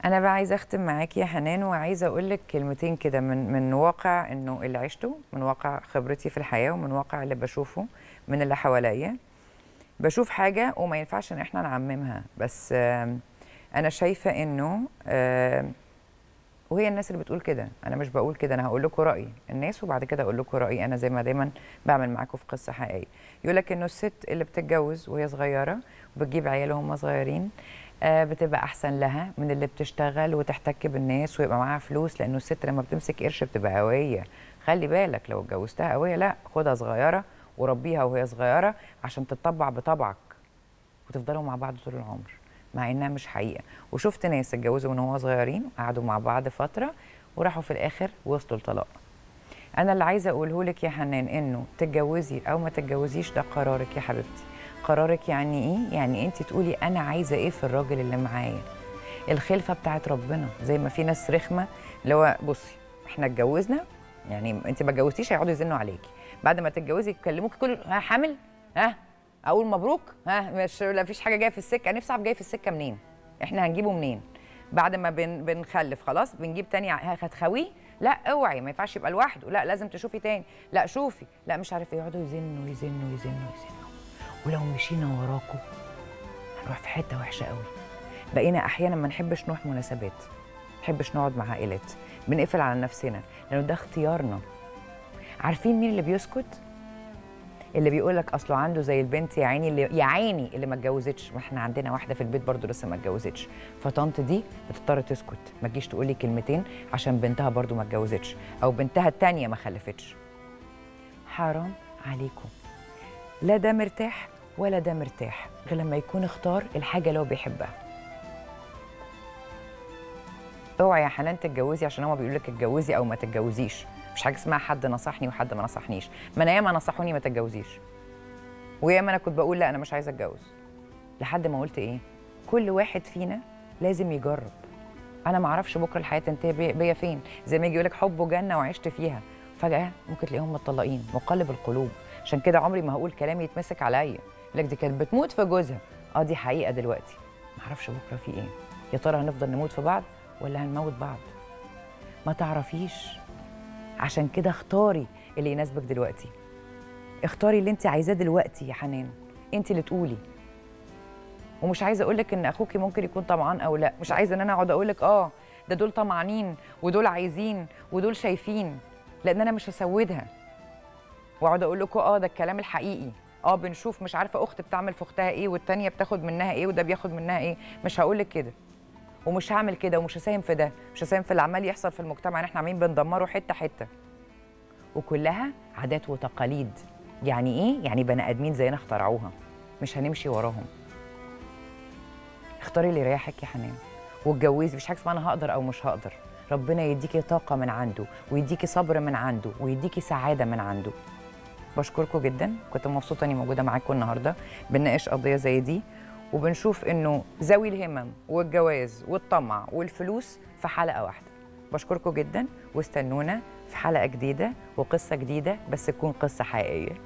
انا بقى عايزه اختم معاكي يا حنان وعايزه اقول لك كلمتين كده من من واقع انه اللي عشته من واقع خبرتي في الحياه ومن واقع اللي بشوفه من اللي حواليا بشوف حاجه وما ينفعش ان احنا نعممها بس آم، انا شايفه انه آم، وهي الناس اللي بتقول كده انا مش بقول كده انا هقول لكم رايي الناس وبعد كده اقول لكم رايي انا زي ما دايما بعمل معاكم في قصه حقيقيه يقول لك انه الست اللي بتتجوز وهي صغيره وبتجيب عيال وهم صغيرين آه، بتبقى احسن لها من اللي بتشتغل وتحتك بالناس ويبقى معاها فلوس لانه الست لما بتمسك قرش بتبقى قويه خلي بالك لو اتجوزتها قويه لا خدها صغيره وربيها وهي صغيره عشان تتطبع بطبعك وتفضلوا مع بعض طول العمر مع انها مش حقيقه وشفت ناس اتجوزوا من هو صغيرين قعدوا مع بعض فتره وراحوا في الاخر وصلوا لطلاق انا اللي عايزه اقوله لك يا حنان انه تتجوزي او ما تتجوزيش ده قرارك يا حبيبتي قرارك يعني ايه يعني انت تقولي انا عايزه ايه في الراجل اللي معايا الخلفه بتاعت ربنا زي ما في ناس رخمه اللي هو بصي احنا اتجوزنا يعني انت ما اتجوزتيش هيقعدوا يزنوا عليكي بعد ما تتجوزي يكلموك كل ها حامل ها اقول مبروك ها مش لا فيش حاجه جايه في السكه نفسي اعرف جايه في السكه منين احنا هنجيبه منين بعد ما بن بنخلف خلاص بنجيب تاني ع- هتخويه لا اوعي ما ينفعش يبقى لوحده لا لازم تشوفي تاني لا شوفي لا مش عارف ايه يقعدوا يزنوا يزنوا يزنوا يزنوا ولو مشينا وراكم هنروح في حته وحشه قوي بقينا احيانا ما نحبش نروح مناسبات ما نحبش نقعد مع عائلات بنقفل على نفسنا لانه ده اختيارنا عارفين مين اللي بيسكت اللي بيقول لك اصله عنده زي البنت يا عيني اللي يا عيني اللي ما اتجوزتش ما احنا عندنا واحده في البيت برضو لسه ما اتجوزتش فطنط دي بتضطر تسكت ما تجيش تقول لي كلمتين عشان بنتها برضو ما اتجوزتش او بنتها التانيه ما خلفتش حرام عليكم لا ده مرتاح ولا ده مرتاح غير لما يكون اختار الحاجه اللي هو بيحبها اوعي يا حنان تتجوزي عشان هما بيقولوا لك اتجوزي او ما تتجوزيش مش حاجه اسمها حد نصحني وحد ما نصحنيش ما انا ياما نصحوني ما تتجوزيش وياما انا كنت بقول لا انا مش عايزه اتجوز لحد ما قلت ايه كل واحد فينا لازم يجرب انا ما اعرفش بكره الحياه تنتهي بي- بيا فين زي ما يجي يقول لك حب جنه وعشت فيها فجاه ممكن تلاقيهم متطلقين مقلب القلوب عشان كده عمري ما هقول كلام يتمسك عليا يقول لك دي كانت بتموت في جوزها اه دي حقيقه دلوقتي ما اعرفش بكره في ايه يا ترى هنفضل نموت في بعض ولا هنموت بعض ما تعرفيش عشان كده اختاري اللي يناسبك دلوقتي اختاري اللي انت عايزاه دلوقتي يا حنان انت اللي تقولي ومش عايزه اقول لك ان اخوكي ممكن يكون طمعان او لا مش عايزه ان انا اقعد اقول لك اه ده دول طمعانين ودول عايزين ودول شايفين لان انا مش هسودها واقعد اقول لكم اه ده الكلام الحقيقي اه بنشوف مش عارفه اخت بتعمل في اختها ايه والتانيه بتاخد منها ايه وده بياخد منها ايه مش هقول لك كده ومش هعمل كده ومش هساهم في ده مش هساهم في اللي عمال يحصل في المجتمع ان احنا عاملين بندمره حته حته وكلها عادات وتقاليد يعني ايه يعني بني ادمين زينا اخترعوها مش هنمشي وراهم اختاري اللي يريحك يا حنان واتجوزي مفيش حاجه اسمها انا هقدر او مش هقدر ربنا يديكي طاقه من عنده ويديكي صبر من عنده ويديكي سعاده من عنده بشكركم جدا كنت مبسوطه اني موجوده معاكم النهارده بنناقش قضيه زي دي وبنشوف انه ذوي الهمم والجواز والطمع والفلوس في حلقه واحده بشكركم جدا واستنونا في حلقه جديده وقصه جديده بس تكون قصه حقيقيه